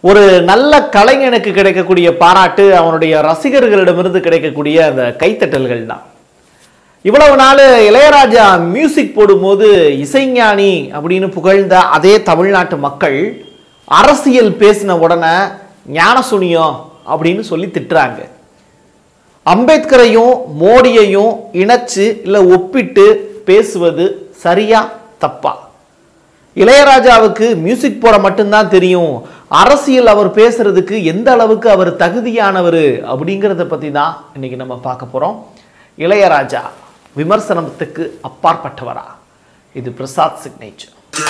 ஒரு நல்ல கலைஞனுக்கு கிடைக்கக்கூடிய பாராட்டு அவனுடைய ரசிகர்களிடமிருந்து கிடைக்கக்கூடிய அந்த கைத்தட்டல்கள் தான் இவ்வளவு நாள் இளையராஜா மியூசிக் போடும்போது இசைஞானி அப்படின்னு புகழ்ந்த அதே தமிழ்நாட்டு மக்கள் அரசியல் பேசின உடனே ஞானசுனியம் அப்படின்னு சொல்லி திட்டுறாங்க அம்பேத்கரையும் மோடியையும் இணைச்சு இல்லை ஒப்பிட்டு பேசுவது சரியா தப்பா இளையராஜாவுக்கு மியூசிக் போட மட்டும்தான் தெரியும் அரசியல் அவர் பேசுறதுக்கு எந்த அளவுக்கு அவர் தகுதியானவர் அப்படிங்கிறத பற்றி தான் இன்னைக்கு நம்ம பார்க்க போகிறோம் இளையராஜா விமர்சனத்துக்கு அப்பாற்பட்டவரா இது Prasad signature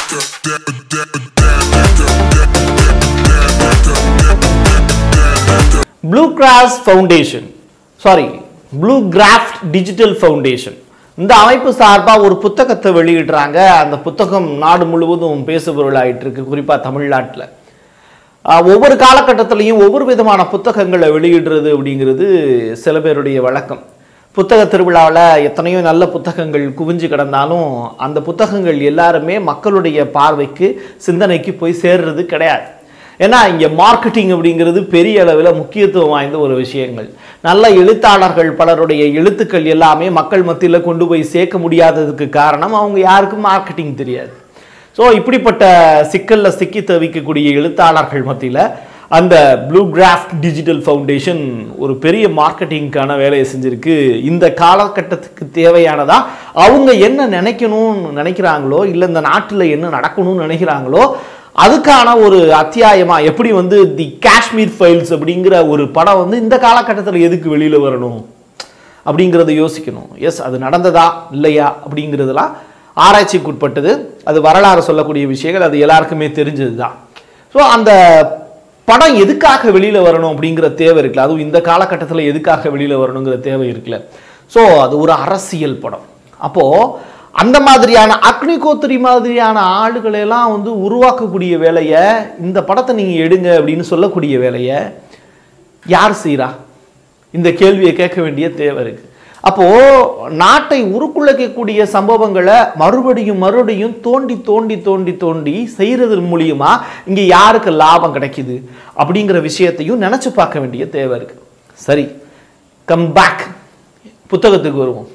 blue cross foundation sorry blue craft digital foundation இந்த அமைப்பு சார்பாக ஒரு புத்தகத்தை வெளியிடுறாங்க அந்த புத்தகம் நாடு முழுவதும் பேசுபொருளாயிட்டு இருக்கு குறிப்பாக தமிழ்நாட்டில் ஆஹ், ஒவ்வொரு காலகட்டத்திலையும் ஒவ்வொரு விதமான புத்தகங்களை வெளியிடுறது அப்படிங்கிறது சில பேருடைய வழக்கம் புத்தக திருவிழாவில் எத்தனையோ நல்ல புத்தகங்கள் குவிஞ்சு கிடந்தாலும் அந்த புத்தகங்கள் எல்லாருமே மக்களுடைய பார்வைக்கு சிந்தனைக்கு போய் சேர்றது கிடையாது ஏன்னா இங்கே மார்க்கெட்டிங் அப்படிங்கிறது பெரிய அளவில் முக்கியத்துவம் வாய்ந்த ஒரு விஷயங்கள் நல்ல எழுத்தாளர்கள் பலருடைய எழுத்துக்கள் எல்லாமே மக்கள் மத்தியில் கொண்டு போய் சேர்க்க முடியாததுக்கு காரணம் அவங்க யாருக்கும் மார்க்கெட்டிங் தெரியாது ஸோ இப்படிப்பட்ட சிக்கலில் சிக்கி தவிக்கக்கூடிய எழுத்தாளர்கள் மத்தியில் அந்த ப்ளூ கிராஃப்ட் டிஜிட்டல் ஃபவுண்டேஷன் ஒரு பெரிய மார்க்கெட்டிங்க்கான வேலையை செஞ்சிருக்கு இந்த காலகட்டத்துக்கு தேவையானதா அவங்க என்ன நினைக்கணும்னு நினைக்கிறாங்களோ இல்லை இந்த நாட்டில் என்ன நடக்கணும்னு நினைக்கிறாங்களோ அதுக்கான ஒரு அத்தியாயமா எப்படி வந்து தி காஷ்மீர் ஃபைல்ஸ் அப்படிங்கிற ஒரு படம் வந்து இந்த காலகட்டத்தில் எதுக்கு வெளியில் வரணும் அப்படிங்கிறத யோசிக்கணும் எஸ் அது நடந்ததா இல்லையா அப்படிங்கிறதெல்லாம் ஆராய்ச்சிக்கு உட்பட்டது அது வரலாறு சொல்லக்கூடிய விஷயங்கள் அது எல்லாருக்குமே தெரிஞ்சது தான் ஸோ அந்த படம் எதுக்காக வெளியில் வரணும் அப்படிங்கிற தேவை இருக்குல்ல அதுவும் இந்த காலகட்டத்தில் எதுக்காக வெளியில் வரணுங்கிற தேவை இருக்குல்ல ஸோ அது ஒரு அரசியல் படம் அப்போது அந்த மாதிரியான அக்னி கோத்திரி மாதிரியான ஆளுகளை எல்லாம் வந்து உருவாக்கக்கூடிய வேலையை இந்த படத்தை நீங்கள் எடுங்க அப்படின்னு சொல்லக்கூடிய வேலையை யார் செய்கிறா இந்த கேள்வியை கேட்க வேண்டிய தேவை இருக்கு அப்போ நாட்டை உருக்குலைக்கக்கூடிய சம்பவங்களை மறுபடியும் மறுபடியும் தோண்டி தோண்டி தோண்டி தோண்டி செய்யறது மூலியமா இங்க யாருக்கு லாபம் கிடைக்குது அப்படிங்கிற விஷயத்தையும் நினைச்சு பார்க்க வேண்டிய தேவை இருக்கு சரி கம் பேக் புத்தகத்துக்கு வருவோம்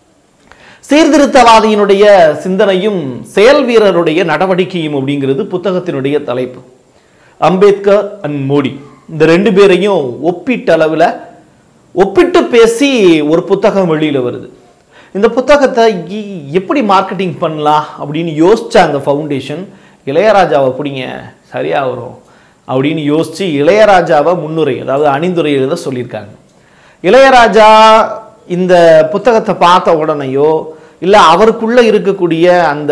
சீர்திருத்தவாதியினுடைய சிந்தனையும் செயல் வீரருடைய நடவடிக்கையும் அப்படிங்கிறது புத்தகத்தினுடைய தலைப்பு அம்பேத்கர் அண்ட் மோடி இந்த ரெண்டு பேரையும் ஒப்பீட்டளவில் ஒப்பிட்டு பேசி ஒரு புத்தகம் வெளியில் வருது இந்த புத்தகத்தை இ- எப்படி மார்க்கெட்டிங் பண்ணலாம் அப்படின்னு யோசிச்ச அந்த ஃபவுண்டேஷன் இளையராஜாவை பிடிங்க சரியா வரும் அப்படின்னு யோசிச்சு இளையராஜாவை முன்னுரை அதாவது அணிந்துரை எழுத சொல்லியிருக்காங்க இளையராஜா இந்த புத்தகத்தை பார்த்த உடனேயோ இல்லை அவருக்குள்ள இருக்கக்கூடிய அந்த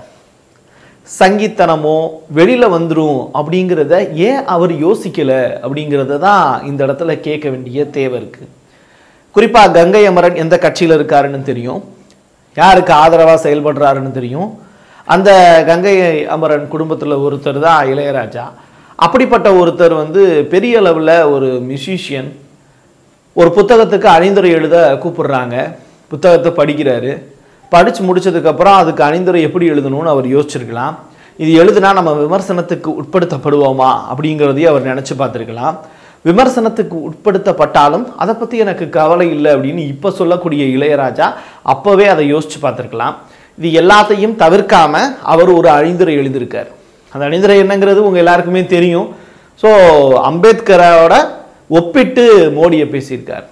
சங்கித்தனமோ வெளியில வந்துரும் அப்படிங்கிறத ஏன் அவர் யோசிக்கல அப்படிங்கிறத தான் இந்த இடத்துல கேட்க வேண்டிய தேவை இருக்கு குறிப்பா கங்கை அமரன் எந்த கட்சியில இருக்காருன்னு தெரியும் யாருக்கு ஆதரவா செயல்படுறாருன்னு தெரியும் அந்த கங்கை அமரன் குடும்பத்துல ஒருத்தர் தான் இளையராஜா அப்படிப்பட்ட ஒருத்தர் வந்து பெரிய அளவில் ஒரு மியூசிஷியன் ஒரு புத்தகத்துக்கு அணிந்துரை எழுத கூப்பிடுறாங்க புத்தகத்தை படிக்கிறாரு படித்து முடிச்சதுக்கப்புறம் அதுக்கு அணிந்துரை எப்படி எழுதணும்னு அவர் யோசிச்சிருக்கலாம் இது எழுதுனா நம்ம விமர்சனத்துக்கு உட்படுத்தப்படுவோமா அப்படிங்கிறதையும் அவர் நினச்சி பார்த்துருக்கலாம் விமர்சனத்துக்கு உட்படுத்தப்பட்டாலும் அதை பற்றி எனக்கு கவலை இல்லை அப்படின்னு இப்போ சொல்லக்கூடிய இளையராஜா அப்போவே அதை யோசிச்சு பார்த்துருக்கலாம் இது எல்லாத்தையும் தவிர்க்காம அவர் ஒரு அணிந்துரை எழுதியிருக்கார் அந்த அணிந்துரை என்னங்கிறது உங்கள் எல்லாருக்குமே தெரியும் ஸோ அம்பேத்கரோட ஒப்பிட்டு மோடியை பேசியிருக்கார்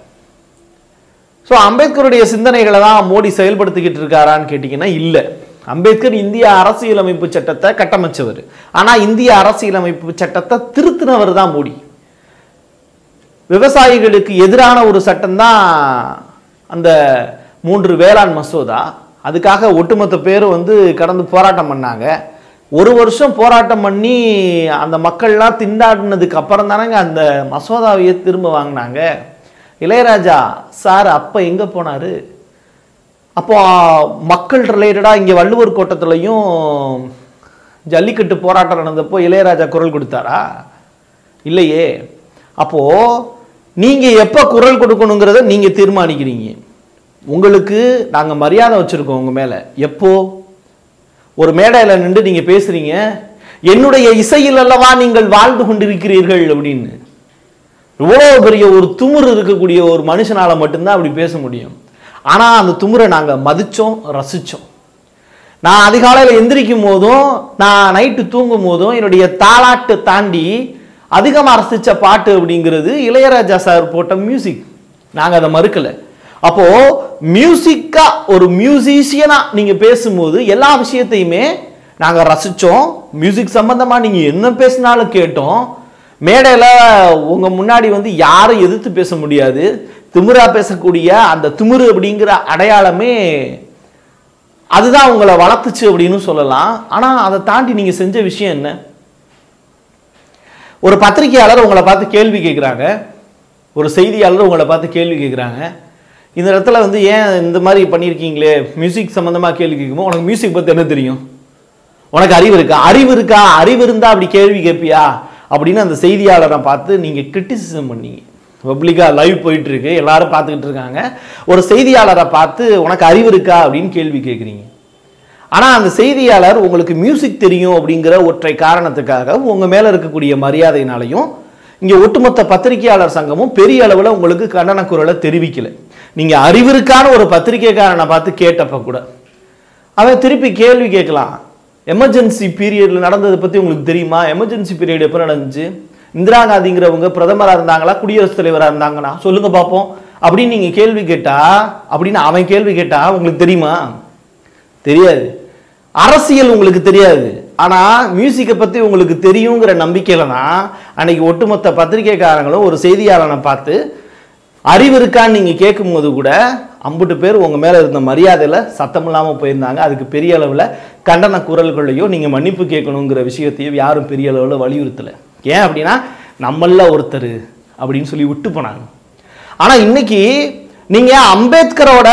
ஸோ அம்பேத்கருடைய சிந்தனைகளை தான் மோடி செயல்படுத்திக்கிட்டு இருக்காரான்னு கேட்டிங்கன்னா இல்லை அம்பேத்கர் இந்திய அரசியலமைப்பு சட்டத்தை கட்டமைச்சவர் ஆனால் இந்திய அரசியலமைப்பு சட்டத்தை திருத்தினவர் தான் மோடி விவசாயிகளுக்கு எதிரான ஒரு சட்டம் தான் அந்த மூன்று வேளாண் மசோதா அதுக்காக ஒட்டுமொத்த பேர் வந்து கடந்து போராட்டம் பண்ணாங்க ஒரு வருஷம் போராட்டம் பண்ணி அந்த மக்கள்லாம் திண்டாடினதுக்கு அப்புறம் தானங்க அந்த மசோதாவையே திரும்ப வாங்கினாங்க இளையராஜா சார் அப்போ எங்கே போனார் அப்போ மக்கள் ரிலேட்டடாக இங்கே வள்ளுவர் கோட்டத்துலையும் ஜல்லிக்கட்டு போராட்டம் நடந்தப்போ இளையராஜா குரல் கொடுத்தாரா இல்லையே அப்போ நீங்க எப்ப குரல் கொடுக்கணுங்கிறத நீங்க தீர்மானிக்கிறீங்க உங்களுக்கு நாங்க மரியாதை வச்சிருக்கோம் உங்க மேல எப்போ ஒரு மேடையில் நின்று நீங்க பேசுறீங்க என்னுடைய இசையில் அல்லவா நீங்கள் வாழ்ந்து கொண்டிருக்கிறீர்கள் அப்படின்னு இவ்வளவு பெரிய ஒரு துமுறு இருக்கக்கூடிய ஒரு மனுஷனால மட்டும்தான் அப்படி பேச முடியும் ஆனா அந்த துமுறை நாங்க மதிச்சோம் ரசிச்சோம் நான் அதிகாலையில் எந்திரிக்கும் போதும் நான் நைட்டு தூங்கும் போதும் என்னுடைய தாலாட்டு தாண்டி அதிகமாக ரசிச்ச பாட்டு அப்படிங்கிறது இளையராஜா சார் போட்ட மியூசிக் நாங்கள் அதை மறுக்கலை அப்போ மியூசிக்கா ஒரு மியூசிஷியனா நீங்க பேசும்போது எல்லா விஷயத்தையுமே நாங்கள் ரசிச்சோம் மியூசிக் சம்பந்தமா நீங்க என்ன பேசினாலும் கேட்டோம் மேடையில் உங்க முன்னாடி வந்து யாரும் எதிர்த்து பேச முடியாது திமிரா பேசக்கூடிய அந்த திமிரு அப்படிங்கிற அடையாளமே அதுதான் உங்களை வளர்த்துச்சு அப்படின்னு சொல்லலாம் ஆனா அதை தாண்டி நீங்க செஞ்ச விஷயம் என்ன ஒரு பத்திரிகையாளர் உங்களை பார்த்து கேள்வி கேட்குறாங்க ஒரு செய்தியாளர் உங்களை பார்த்து கேள்வி கேட்குறாங்க இந்த இடத்துல வந்து ஏன் இந்த மாதிரி பண்ணியிருக்கீங்களே மியூசிக் சம்மந்தமாக கேள்வி கேட்கும்போது உனக்கு மியூசிக் பற்றி என்ன தெரியும் உனக்கு அறிவு இருக்கா அறிவு இருக்கா அறிவு இருந்தா அப்படி கேள்வி கேட்பியா அப்படின்னு அந்த செய்தியாளரை பார்த்து நீங்கள் கிரிட்டிசிசம் பண்ணீங்க பப்ளிக்காக லைவ் போயிட்டு இருக்கு எல்லாரும் பார்த்துக்கிட்டு இருக்காங்க ஒரு செய்தியாளரை பார்த்து உனக்கு அறிவு இருக்கா அப்படின்னு கேள்வி கேட்குறீங்க ஆனால் அந்த செய்தியாளர் உங்களுக்கு மியூசிக் தெரியும் அப்படிங்கிற ஒற்றை காரணத்துக்காக உங்கள் மேலே இருக்கக்கூடிய மரியாதையினாலையும் இங்கே ஒட்டுமொத்த பத்திரிகையாளர் சங்கமும் பெரிய அளவில் உங்களுக்கு கண்டன குரலை தெரிவிக்கல நீங்கள் அறிவிற்கான ஒரு பத்திரிகைக்காரனை பார்த்து கேட்டப்ப கூட அவன் திருப்பி கேள்வி கேட்கலாம் எமர்ஜென்சி பீரியடில் நடந்ததை பற்றி உங்களுக்கு தெரியுமா எமர்ஜென்சி பீரியட் எப்போ நடந்துச்சு இந்திரா காந்திங்கிறவங்க பிரதமராக இருந்தாங்களா குடியரசுத் தலைவராக இருந்தாங்கன்னா சொல்லுங்க பார்ப்போம் அப்படின்னு நீங்கள் கேள்வி கேட்டா அப்படின்னு அவன் கேள்வி கேட்டா உங்களுக்கு தெரியுமா தெரியாது அரசியல் உங்களுக்கு தெரியாது ஆனா மியூசிக்கை பத்தி உங்களுக்கு தெரியுங்கிற நம்பிக்கையில தான் அன்னைக்கு ஒட்டுமொத்த பத்திரிகைக்காரங்களும் ஒரு செய்தியாளனை பார்த்து அறிவு இருக்கான்னு நீங்க கேட்கும்போது கூட அம்புட்டு பேர் உங்க மேல இருந்த மரியாதையில சத்தம் இல்லாம போயிருந்தாங்க அதுக்கு பெரிய அளவுல கண்டன குரல்களையோ நீங்க மன்னிப்பு கேட்கணுங்கிற விஷயத்தையும் யாரும் பெரிய அளவுல வலியுறுத்தல ஏன் அப்படின்னா நம்மள ஒருத்தர் அப்படின்னு சொல்லி விட்டு போனாங்க ஆனா இன்னைக்கு நீங்க அம்பேத்கரோட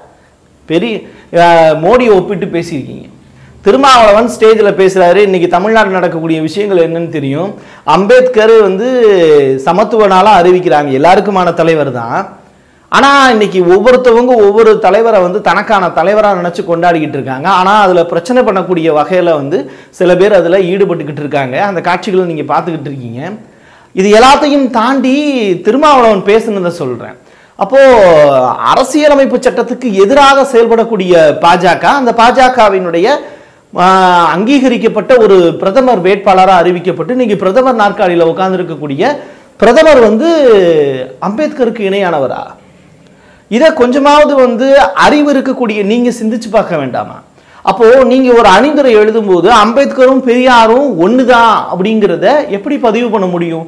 பெரிய அஹ், மோடியை ஒப்பிட்டு பேசியிருக்கீங்க திருமாவளவன் ஸ்டேஜில் பேசுறாரு இன்னைக்கு தமிழ்நாட்டில் நடக்கக்கூடிய விஷயங்கள் என்னன்னு தெரியும் அம்பேத்கர் வந்து சமத்துவ நாளா அறிவிக்கிறாங்க எல்லாருக்குமான தலைவர் தான் ஆனா இன்னைக்கு ஒவ்வொருத்தவங்க ஒவ்வொரு தலைவரை வந்து தனக்கான தலைவரா நினைச்சு கொண்டாடிக்கிட்டு இருக்காங்க ஆனா அதுல பிரச்சனை பண்ணக்கூடிய வகையில வந்து சில பேர் அதுல ஈடுபட்டுக்கிட்டு இருக்காங்க அந்த காட்சிகளை நீங்க பார்த்துக்கிட்டு இருக்கீங்க இது எல்லாத்தையும் தாண்டி திருமாவளவன் பேசுனதை சொல்றேன் அப்போ அரசியலமைப்பு சட்டத்துக்கு எதிராக செயல்படக்கூடிய பாஜக அந்த பாஜகவினுடைய ஆஹ், அங்கீகரிக்கப்பட்ட ஒரு பிரதமர் வேட்பாளராக அறிவிக்கப்பட்டு இன்னைக்கு பிரதமர் நாற்காலியில் உட்கார்ந்திருக்கக்கூடிய பிரதமர் வந்து அம்பேத்கருக்கு இணையானவரா இதை கொஞ்சமாவது வந்து அறிவு இருக்கக்கூடிய நீங்க சிந்திச்சு பார்க்க வேண்டாமா அப்போ நீங்க ஒரு அணிந்துரை எழுதும்போது அம்பேத்கரும் பெரியாரும் ஒண்ணுதான் அப்படிங்கிறத எப்படி பதிவு பண்ண முடியும்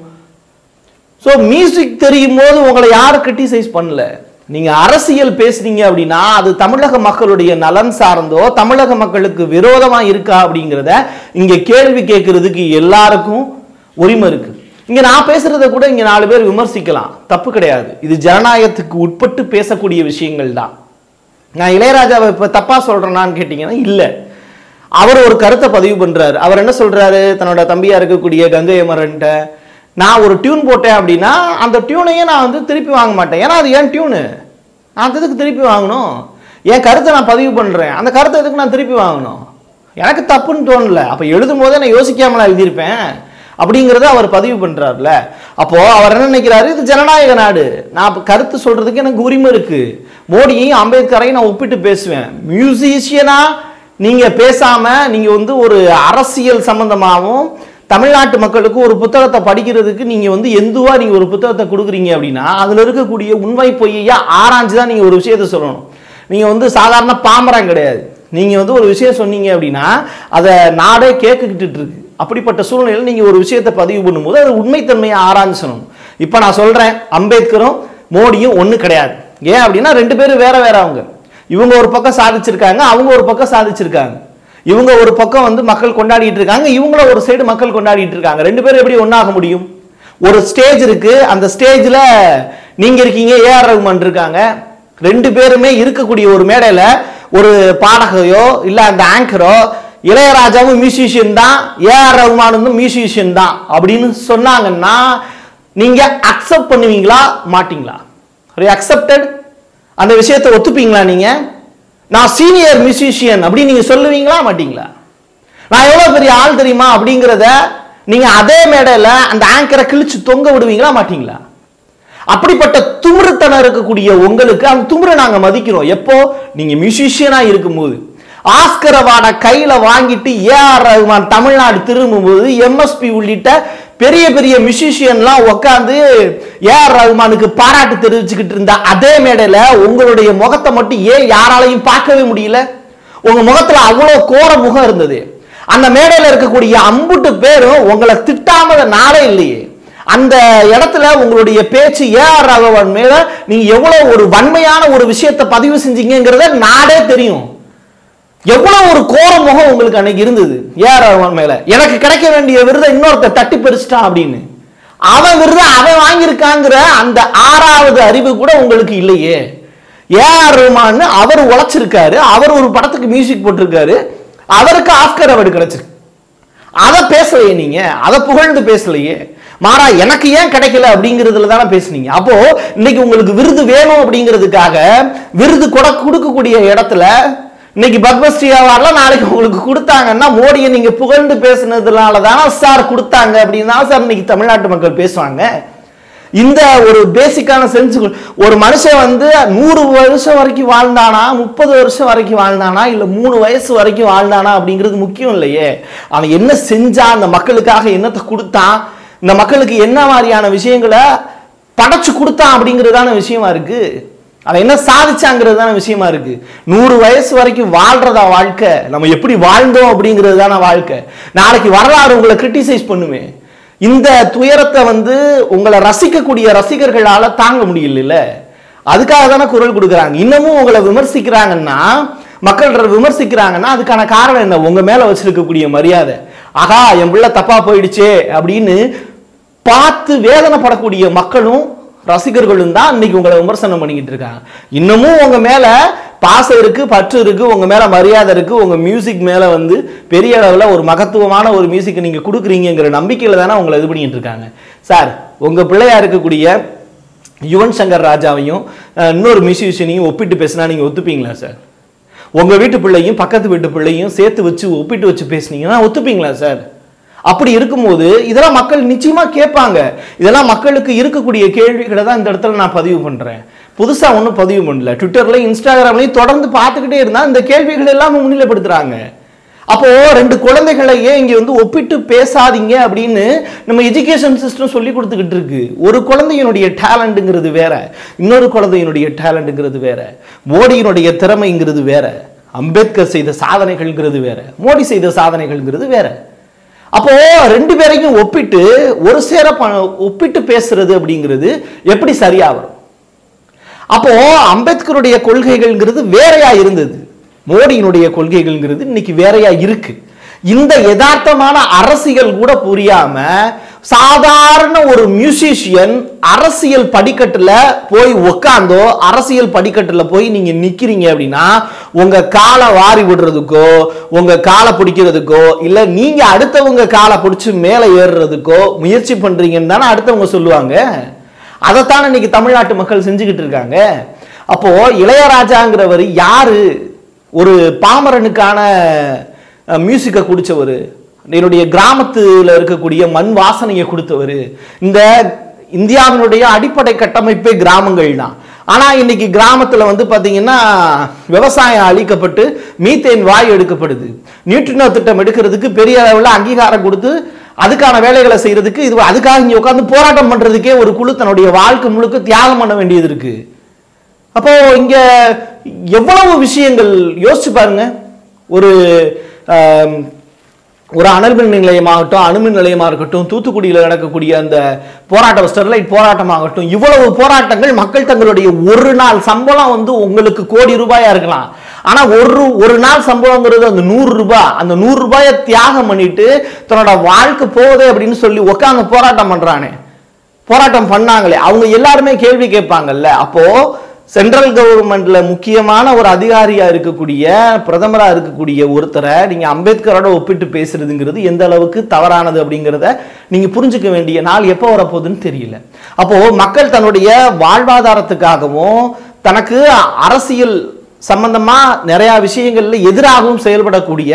ஸோ மியூசிக் தெரியும் போது உங்களை யாரும் கிரிட்டிசைஸ் பண்ணல நீங்க அரசியல் பேசுனீங்க அப்படின்னா அது தமிழக மக்களுடைய நலன் சார்ந்தோ தமிழக மக்களுக்கு விரோதமா இருக்கா அப்படிங்கிறத இங்க கேள்வி கேட்கறதுக்கு எல்லாருக்கும் உரிமை இருக்கு இங்க நான் பேசுறத கூட இங்க நாலு பேர் விமர்சிக்கலாம் தப்பு கிடையாது இது ஜனநாயகத்துக்கு உட்பட்டு பேசக்கூடிய விஷயங்கள் தான் நான் இளையராஜாவை இப்ப தப்பா சொல்றேனான்னு கேட்டீங்கன்னா இல்ல அவர் ஒரு கருத்தை பதிவு பண்றாரு அவர் என்ன சொல்றாரு தன்னோட தம்பியா இருக்கக்கூடிய கங்கை அமரன்ட்ட நான் ஒரு டியூன் போட்டேன் அப்படின்னா அந்த டியூனையே நான் வந்து திருப்பி வாங்க மாட்டேன் ஏன்னா அது ஏன் டியூனு நான் அந்த இதுக்கு திருப்பி வாங்கணும் என் கருத்தை நான் பதிவு பண்றேன் அந்த கருத்தை எதுக்கு நான் திருப்பி வாங்கணும் எனக்கு தப்புன்னு தோணல அப்ப எழுதும் போதே நான் யோசிக்காம எழுதியிருப்பேன் அப்படிங்கிறத அவர் பதிவு பண்றாருல அப்போ அவர் என்ன நினைக்கிறாரு இது ஜனநாயக நாடு நான் அப்ப கருத்து சொல்றதுக்கு எனக்கு உரிமை இருக்கு மோடியையும் அம்பேத்கரையும் நான் ஒப்பிட்டு பேசுவேன் மியூசிஷியனா நீங்க பேசாம நீங்க வந்து ஒரு அரசியல் சம்பந்தமாகவும் தமிழ்நாட்டு மக்களுக்கு ஒரு புத்தகத்தை படிக்கிறதுக்கு நீங்க வந்து எந்துவா நீங்க ஒரு புத்தகத்தை கொடுக்குறீங்க அப்படின்னா அதுல இருக்கக்கூடிய உண்மை பொய்யா ஆராய்ஞ்சு தான் நீங்க ஒரு விஷயத்தை சொல்லணும் நீங்க வந்து சாதாரண பாமரம் கிடையாது நீங்க வந்து ஒரு விஷயம் சொன்னீங்க அப்படின்னா அதை நாடே கேட்டுக்கிட்டு இருக்கு அப்படிப்பட்ட சூழ்நிலையில் நீங்க ஒரு விஷயத்தை பதிவு பண்ணும்போது அது உண்மைத்தன்மையை ஆராய்ஞ்சு சொல்லணும் இப்போ நான் சொல்றேன் அம்பேத்கரும் மோடியும் ஒண்ணு கிடையாது ஏன் அப்படின்னா ரெண்டு பேரும் வேற வேற அவங்க இவங்க ஒரு பக்கம் சாதிச்சிருக்காங்க அவங்க ஒரு பக்கம் சாதிச்சிருக்காங்க இவங்க ஒரு பக்கம் வந்து மக்கள் கொண்டாடிட்டு இருக்காங்க இவங்கள ஒரு சைடு மக்கள் கொண்டாடிட்டு இருக்காங்க ரெண்டு பேரும் எப்படி ஒண்ணாக முடியும் ஒரு ஸ்டேஜ் இருக்கு அந்த ஸ்டேஜ்ல நீங்க இருக்கீங்க ஏஆர் ரகுமான் இருக்காங்க ரெண்டு பேருமே இருக்கக்கூடிய ஒரு மேடையில ஒரு பாடகையோ இல்ல அந்த ஆங்கரோ இளையராஜாவும் மியூசிஷியன் தான் ஏஆர் ரகுமானும் மியூசிஷியன் தான் அப்படின்னு சொன்னாங்கன்னா நீங்க அக்செப்ட் பண்ணுவீங்களா மாட்டீங்களா அக்செப்டட் அந்த விஷயத்தை ஒத்துப்பீங்களா நீங்க நான் சீனியர் மியூசிஷியன் அப்படின்னு நீங்க சொல்லுவீங்களா மாட்டீங்களா நான் எவ்வளவு பெரிய ஆள் தெரியுமா அப்படிங்கிறத நீங்க அதே மேடையில அந்த ஆங்கரை கிழிச்சு தொங்க விடுவீங்களா மாட்டீங்களா அப்படிப்பட்ட துமுறுத்தனம் இருக்கக்கூடிய உங்களுக்கு அந்த துமுறை நாங்க மதிக்கிறோம் எப்போ நீங்க மியூசிஷியனா இருக்கும்போது ஆஸ்கர் அவார்டை கையில வாங்கிட்டு ஏஆர் ரகுமான் தமிழ்நாடு திரும்பும்போது எம்எஸ்பி உள்ளிட்ட பெரிய பெரிய மியூசிஷியன்லாம் உட்காந்து ஏஆர் ரகுமானுக்கு பாராட்டு தெரிவிச்சுக்கிட்டு இருந்த அதே மேடையில உங்களுடைய முகத்தை மட்டும் ஏன் யாராலையும் பார்க்கவே முடியல உங்க முகத்துல அவ்வளவு கோர முகம் இருந்தது அந்த மேடையில இருக்கக்கூடிய அம்புட்டு பேரும் உங்களை திட்டாமத நாளே இல்லையே அந்த இடத்துல உங்களுடைய பேச்சு ஏஆர் ராகவன் மேல நீங்க எவ்வளவு ஒரு வன்மையான ஒரு விஷயத்தை பதிவு செஞ்சீங்கிறத நாடே தெரியும் எவ்வளவு ஒரு கோர முகம் உங்களுக்கு அன்னைக்கு இருந்தது ஏஆர் ரஹ்மான் மேல எனக்கு கிடைக்க வேண்டிய விருதை இன்னொருத்தர் தட்டி பறிச்சிட்டான் அப்படின்னு அவன் விருதை அவன் வாங்கியிருக்காங்கிற அந்த ஆறாவது அறிவு கூட உங்களுக்கு இல்லையே ஏஆர் ரஹ்மான் அவர் உழைச்சிருக்காரு அவர் ஒரு படத்துக்கு மியூசிக் போட்டிருக்காரு அவருக்கு ஆஸ்கர் அவார்டு கிடைச்சிருக்கு அதை பேசலையே நீங்க அதை புகழ்ந்து பேசலையே மாறா எனக்கு ஏன் கிடைக்கல அப்படிங்கிறதுல தானே பேசுனீங்க அப்போ இன்னைக்கு உங்களுக்கு விருது வேணும் அப்படிங்கிறதுக்காக விருது கொட கொடுக்கக்கூடிய இடத்துல இன்னைக்கு பத்மஸ்ரீ அவார்ட்லாம் நாளைக்கு உங்களுக்கு கொடுத்தாங்கன்னா மோடியை நீங்க புகழ்ந்து பேசுனதுனால தானே சார் கொடுத்தாங்க அப்படின்னு தான் சார் இன்னைக்கு தமிழ்நாட்டு மக்கள் பேசுவாங்க இந்த ஒரு பேசிக்கான சென்ஸ் ஒரு மனுஷன் வந்து நூறு வருஷம் வரைக்கும் வாழ்ந்தானா முப்பது வருஷம் வரைக்கும் வாழ்ந்தானா இல்ல மூணு வயசு வரைக்கும் வாழ்ந்தானா அப்படிங்கிறது முக்கியம் இல்லையே அவன் என்ன செஞ்சான் அந்த மக்களுக்காக என்னத்தை கொடுத்தான் இந்த மக்களுக்கு என்ன மாதிரியான விஷயங்களை படைச்சு கொடுத்தான் அப்படிங்கிறதான விஷயமா இருக்கு அவன் என்ன சாதிச்சாங்கிறது தானே விஷயமா இருக்கு நூறு வயசு வரைக்கும் வாழ்றதா வாழ்க்கை நம்ம எப்படி வாழ்ந்தோம் அப்படிங்கிறது தானே வாழ்க்கை நாளைக்கு வரலாறு உங்களை கிரிட்டிசைஸ் பண்ணுமே இந்த துயரத்தை வந்து உங்களை ரசிக்கக்கூடிய ரசிகர்களால தாங்க முடியல அதுக்காக தானே குரல் கொடுக்குறாங்க இன்னமும் உங்களை விமர்சிக்கிறாங்கன்னா மக்கள் விமர்சிக்கிறாங்கன்னா அதுக்கான காரணம் என்ன உங்க மேல வச்சிருக்கக்கூடிய மரியாதை ஆகா என் பிள்ளை தப்பா போயிடுச்சே அப்படின்னு பார்த்து வேதனைப்படக்கூடிய மக்களும் ரசிகர்களும் தான் இன்னைக்கு உங்களை விமர்சனம் பண்ணிக்கிட்டு இருக்காங்க இன்னமும் உங்க மேல பாசம் இருக்கு பற்று இருக்கு உங்க மேல மரியாதை இருக்கு உங்க மியூசிக் மேல வந்து பெரிய அளவுல ஒரு மகத்துவமான ஒரு மியூசிக் நீங்க கொடுக்குறீங்கிற நம்பிக்கையில தானே உங்களை இது பண்ணிட்டு இருக்காங்க சார் உங்க பிள்ளையா இருக்கக்கூடிய யுவன் சங்கர் ராஜாவையும் அஹ், இன்னொரு மியூசிஷியனையும் ஒப்பிட்டு பேசினா நீங்க ஒத்துப்பீங்களா சார் உங்க வீட்டு பிள்ளையும் பக்கத்து வீட்டு பிள்ளையும் சேர்த்து வச்சு ஒப்பிட்டு வச்சு பேசுனீங்கன்னா ஒத்துப்பீங்களா சார் அப்படி இருக்கும்போது இதெல்லாம் மக்கள் நிச்சயமா கேட்பாங்க இதெல்லாம் மக்களுக்கு இருக்கக்கூடிய கேள்விகளை தான் இந்த இடத்துல நான் பதிவு பண்றேன் புதுசா ஒன்றும் பதிவு பண்ணல ட்விட்டர்ல இன்ஸ்டாகிராம்லயும் தொடர்ந்து பார்த்துக்கிட்டே இருந்தா இந்த கேள்விகள் எல்லாம் முன்னிலைப்படுத்துறாங்க அப்போ ரெண்டு குழந்தைகளையே இங்க வந்து ஒப்பிட்டு பேசாதீங்க அப்படின்னு நம்ம எஜுகேஷன் சிஸ்டம் சொல்லி கொடுத்துக்கிட்டு இருக்கு ஒரு குழந்தையினுடைய டேலண்ட்டுங்கிறது வேற இன்னொரு குழந்தையினுடைய டேலண்ட்டுங்கிறது வேற மோடியினுடைய திறமைங்கிறது வேற அம்பேத்கர் செய்த சாதனைகள்ங்கிறது வேற மோடி செய்த சாதனைகள்ங்கிறது வேற அப்போ ரெண்டு பேரையும் ஒப்பிட்டு ஒரு சேர ப- ஒப்பிட்டு பேசுறது அப்படிங்கிறது எப்படி சரியா வரும் அப்போ அம்பேத்கருடைய கொள்கைகள்ங்கிறது வேறையா இருந்தது மோடியினுடைய கொள்கைகள்ங்கிறது இன்னைக்கு வேறையா இருக்கு இந்த யதார்த்தமான அரசியல் கூட புரியாம சாதாரண ஒரு மியூசிஷியன் அரசியல் படிக்கட்டுல போய் உக்காந்தோ அரசியல் படிக்கட்டுல போய் நீங்க நிக்கிறீங்க அப்படின்னா உங்க காலை வாரி விடுறதுக்கோ உங்க காலை பிடிக்கிறதுக்கோ இல்ல நீங்க அடுத்தவங்க காலை பிடிச்சு மேலே ஏறுறதுக்கோ முயற்சி பண்றீங்கன்னு தானே அடுத்தவங்க சொல்லுவாங்க அதைத்தான் இன்னைக்கு தமிழ்நாட்டு மக்கள் செஞ்சுக்கிட்டு இருக்காங்க அப்போ இளையராஜாங்கிறவர் யாரு ஒரு பாமரனுக்கான மியூசிக்கை குடிச்சவர் என்னுடைய கிராமத்துல இருக்கக்கூடிய மண் வாசனையை கொடுத்தவர் இந்த இந்தியாவினுடைய அடிப்படை கட்டமைப்பே கிராமங்கள் தான் ஆனா இன்னைக்கு கிராமத்துல வந்து பாத்தீங்கன்னா விவசாயம் அழிக்கப்பட்டு மீத்தேன் வாயு எடுக்கப்படுது நியூட்ரினோ திட்டம் எடுக்கிறதுக்கு பெரிய அளவுல அங்கீகாரம் கொடுத்து அதுக்கான வேலைகளை செய்யறதுக்கு இது அதுக்காக இங்க உட்கார்ந்து போராட்டம் பண்றதுக்கே ஒரு குழு தன்னுடைய வாழ்க்கை முழுக்க தியாகம் பண்ண வேண்டியது இருக்கு அப்போ இங்க எவ்வளவு விஷயங்கள் யோசிச்சு பாருங்க ஒரு ஆம், ஒரு அனல்மின் நிலையமாகட்டும் அணுமின் நிலையமாக இருக்கட்டும் தூத்துக்குடியில் நடக்கக்கூடிய அந்த போராட்டம் ஸ்டெர்லைட் போராட்டமாகட்டும் இவ்வளவு போராட்டங்கள் மக்கள் தங்களுடைய ஒரு நாள் சம்பளம் வந்து உங்களுக்கு கோடி ரூபாயா இருக்கலாம் ஆனா ஒரு ஒரு நாள் சம்பளங்கிறது அந்த நூறு ரூபாய் அந்த நூறு ரூபாயை தியாகம் பண்ணிட்டு தன்னோட வாழ்க்கை போகுதே அப்படின்னு சொல்லி உட்காந்து போராட்டம் பண்றானே போராட்டம் பண்ணாங்களே அவங்க எல்லாருமே கேள்வி கேட்பாங்கல்ல அப்போ சென்ட்ரல் கவர்மெண்ட்ல முக்கியமான ஒரு அதிகாரியா இருக்கக்கூடிய பிரதமரா இருக்கக்கூடிய ஒருத்தரை நீங்க அம்பேத்கரோட ஒப்பிட்டு பேசுறதுங்கிறது எந்த அளவுக்கு தவறானது அப்படிங்கிறத நீங்க புரிஞ்சுக்க வேண்டிய நாள் எப்போ வரப்போகுதுன்னு தெரியல அப்போ மக்கள் தன்னுடைய வாழ்வாதாரத்துக்காகவும் தனக்கு அரசியல் சம்பந்தமா நிறைய விஷயங்கள்ல எதிராகவும் செயல்படக்கூடிய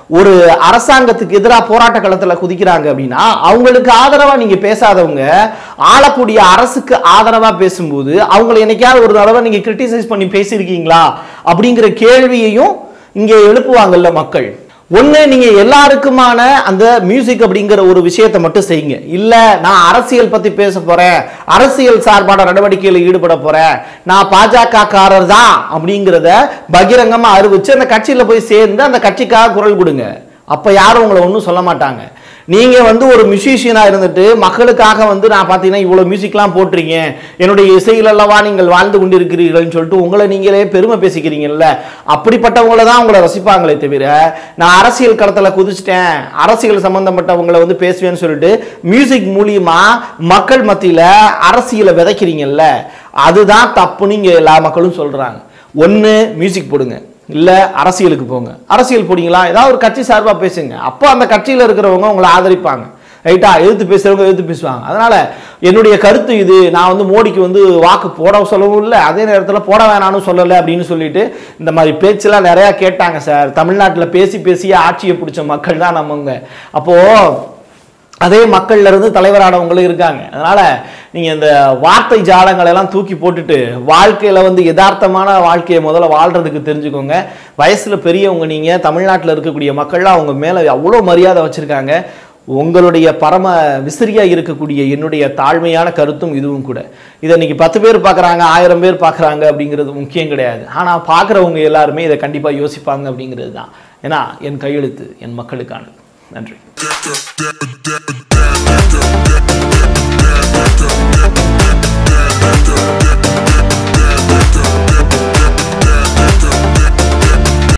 ஒரு அரசாங்கத்துக்கு எதிராக போராட்ட களத்தில் குதிக்கிறாங்க அப்படின்னா அவங்களுக்கு ஆதரவா நீங்க பேசாதவங்க ஆளக்கூடிய அரசுக்கு ஆதரவா பேசும்போது அவங்களை என்னைக்காவது ஒரு தடவை நீங்க கிரிட்டிசைஸ் பண்ணி பேசியிருக்கீங்களா அப்படிங்கிற கேள்வியையும் இங்க எழுப்புவாங்கல்ல மக்கள் ஒண்ணு நீங்க எல்லாருக்குமான அந்த மியூசிக் அப்படிங்கிற ஒரு விஷயத்தை மட்டும் செய்யுங்க இல்ல நான் அரசியல் பத்தி பேச போறேன் அரசியல் சார்பான நடவடிக்கையில் ஈடுபட போறேன் நான் பாஜக காரர் தான் அப்படிங்கிறத பகிரங்கமா அறிவிச்சு அந்த கட்சியில போய் சேர்ந்து அந்த கட்சிக்காக குரல் கொடுங்க அப்ப யாரும் உங்களை ஒன்றும் சொல்ல மாட்டாங்க நீங்க வந்து ஒரு மியூசிஷியனா இருந்துட்டு மக்களுக்காக வந்து நான் பார்த்தீங்கன்னா இவ்வளவு மியூசிக்லாம் போட்டுறீங்க என்னுடைய இசையில் அல்லவா நீங்கள் வாழ்ந்து கொண்டிருக்கிறீர்கள்னு சொல்லிட்டு உங்களை நீங்களே பெருமை பேசிக்கிறீங்கல்ல அப்படிப்பட்டவங்கள தான் உங்களை ரசிப்பாங்களே தவிர நான் அரசியல் களத்துல குதிச்சிட்டேன் அரசியல் சம்பந்தப்பட்டவங்களை வந்து பேசுவேன்னு சொல்லிட்டு மியூசிக் மூலியமா மக்கள் மத்தியில அரசியலை விதைக்கிறீங்கல்ல அதுதான் தப்புன்னு இங்க எல்லா மக்களும் சொல்றாங்க ஒண்ணு மியூசிக் போடுங்க இல்ல அரசியலுக்கு போங்க அரசியல் போடுங்களா ஏதாவது ஒரு கட்சி சார்பா பேசுங்க அப்போ அந்த கட்சியில இருக்கிறவங்க உங்களை ஆதரிப்பாங்க ரைட்டா எதிர்த்து பேசுறவங்க எதிர்த்து பேசுவாங்க அதனால என்னுடைய கருத்து இது நான் வந்து மோடிக்கு வந்து வாக்கு போட சொல்லவும் இல்லை அதே நேரத்தில் போட வேணாம்னு சொல்லலை அப்படின்னு சொல்லிட்டு இந்த மாதிரி பேச்செல்லாம் நிறையா கேட்டாங்க சார் தமிழ்நாட்டில் பேசி பேசியே ஆட்சியை பிடிச்ச மக்கள் தான் நம்மங்க அப்போ அதே மக்கள்ல இருந்து தலைவரானவங்களும் இருக்காங்க அதனால நீங்க இந்த வார்த்தை ஜாலங்களை எல்லாம் தூக்கி போட்டுட்டு வாழ்க்கையில வந்து யதார்த்தமான வாழ்க்கையை முதல்ல வாழ்றதுக்கு தெரிஞ்சுக்கோங்க வயசுல பெரியவங்க நீங்க தமிழ்நாட்டில் இருக்கக்கூடிய மக்கள்லாம் அவங்க மேல அவ்வளோ மரியாதை வச்சிருக்காங்க உங்களுடைய பரம விசிறியா இருக்கக்கூடிய என்னுடைய தாழ்மையான கருத்தும் இதுவும் கூட இதை இன்னைக்கு பத்து பேர் பார்க்குறாங்க ஆயிரம் பேர் பார்க்குறாங்க அப்படிங்கிறது முக்கியம் கிடையாது ஆனால் பார்க்குறவங்க எல்லாருமே இதை கண்டிப்பாக யோசிப்பாங்க அப்படிங்கிறது தான் ஏன்னா என் கையெழுத்து என் மக்களுக்கானது நன்றி Get